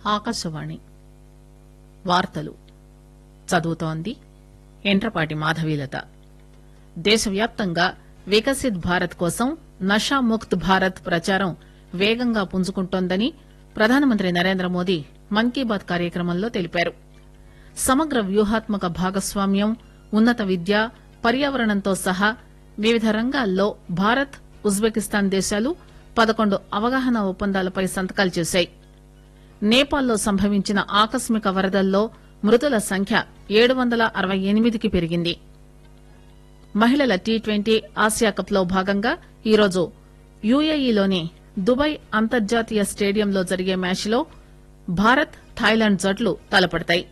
ఆకాశవాణి వార్తలు చదువుతోంది ఎంట్రపాటి మాధవీలత దేశవ్యాప్తంగా వికసిత్ భారత్ కోసం నషా ముక్త్ భారత్ ప్రచారం వేగంగా పుంజుకుంటోందని ప్రధానమంత్రి నరేంద్ర మోదీ మన్ కీ బాత్ కార్యక్రమంలో తెలిపారు సమగ్ర వ్యూహాత్మక భాగస్వామ్యం ఉన్నత విద్య పర్యావరణంతో సహా వివిధ రంగాల్లో భారత్ ఉజ్బెకిస్తాన్ దేశాలు పదకొండు అవగాహన ఒప్పందాలపై సంతకాలు చేశాయి నేపాల్లో సంభవించిన ఆకస్మిక వరదల్లో మృతుల సంఖ్య ఏడు వందల అరవై ఎనిమిదికి పెరిగింది మహిళల టీ ట్వంటీ ఆసియా కప్ లో భాగంగా ఈరోజు యుఏఈలోని దుబాయ్ అంతర్జాతీయ స్టేడియంలో జరిగే మ్యాచ్లో భారత్ థాయిలాండ్ జట్లు తలపడతాయి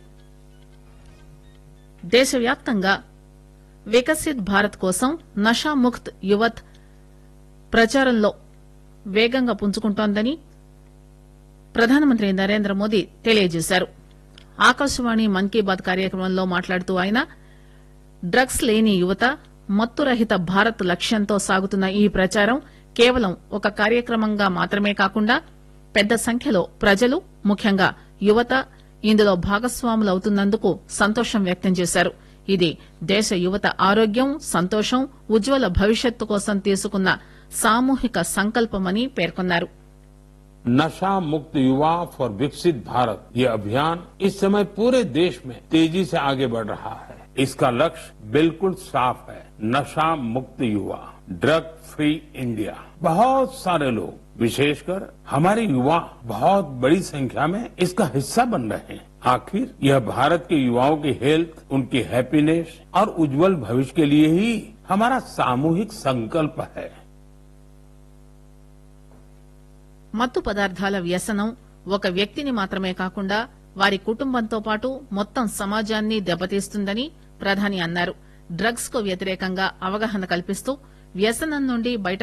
దేశవ్యాప్తంగా వికసిత్ భారత్ కోసం నషాముక్త్ యువత్ ప్రచారంలో వేగంగా పుంజుకుంటోందని ప్రధానమంత్రి నరేంద్ర మోదీ తెలియజేశారు ఆకాశవాణి మన్ కీ బాత్ కార్యక్రమంలో మాట్లాడుతూ ఆయన డ్రగ్స్ లేని యువత మత్తురహిత భారత్ లక్ష్యంతో సాగుతున్న ఈ ప్రచారం కేవలం ఒక కార్యక్రమంగా మాత్రమే కాకుండా పెద్ద సంఖ్యలో ప్రజలు ముఖ్యంగా యువత ఇందులో భాగస్వాములవుతున్నందుకు సంతోషం వ్యక్తం చేశారు ఇది దేశ యువత ఆరోగ్యం సంతోషం ఉజ్వల భవిష్యత్తు కోసం తీసుకున్న సామూహిక సంకల్పమని పేర్కొన్నారు नशा मुक्त युवा फॉर विकसित भारत ये अभियान इस समय पूरे देश में तेजी से आगे बढ़ रहा है इसका लक्ष्य बिल्कुल साफ है नशा मुक्त युवा ड्रग फ्री इंडिया बहुत सारे लोग विशेषकर हमारे युवा बहुत बड़ी संख्या में इसका हिस्सा बन रहे हैं आखिर यह भारत के युवाओं की हेल्थ उनकी हैप्पीनेस और उज्जवल भविष्य के लिए ही हमारा सामूहिक संकल्प है మత్తు పదార్థాల వ్యసనం ఒక వ్యక్తిని మాత్రమే కాకుండా వారి కుటుంబంతో పాటు మొత్తం సమాజాన్ని దెబ్బతీస్తుందని ప్రధాని అన్నారు డ్రగ్స్ కు వ్యతిరేకంగా అవగాహన కల్పిస్తూ వ్యసనం నుండి బయట